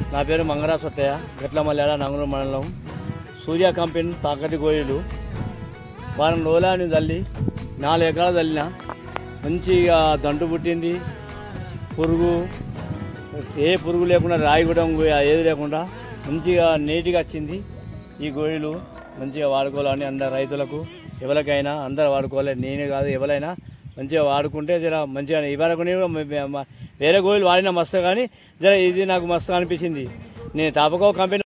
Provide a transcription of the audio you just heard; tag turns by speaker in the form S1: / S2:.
S1: నా పేరు మంగరా సత్తయ్య గట్ల మల్యాడ నంగుల మండలం సూర్య కంపెనీ తాకటి గోయిలు వారం రోజులని చల్లి నాలుగు ఎకరాలు చల్లిన మంచిగా దంటు పుట్టింది పురుగు ఏ పురుగు లేకుండా రాయి కూడా ఏది లేకుండా మంచిగా నీట్గా వచ్చింది ఈ గోయిలు మంచిగా వాడుకోవాలని అందరు రైతులకు ఎవరికైనా అందరు వాడుకోవాలి నేనే కాదు ఎవరైనా మంచిగా వాడుకుంటే జర మంచిగా ఇవ్వరకుని వేరే గోయిలు వాడినా మస్తు కానీ జర ఇది నాకు మస్తు అనిపించింది నేను తాపకో కంపెనీ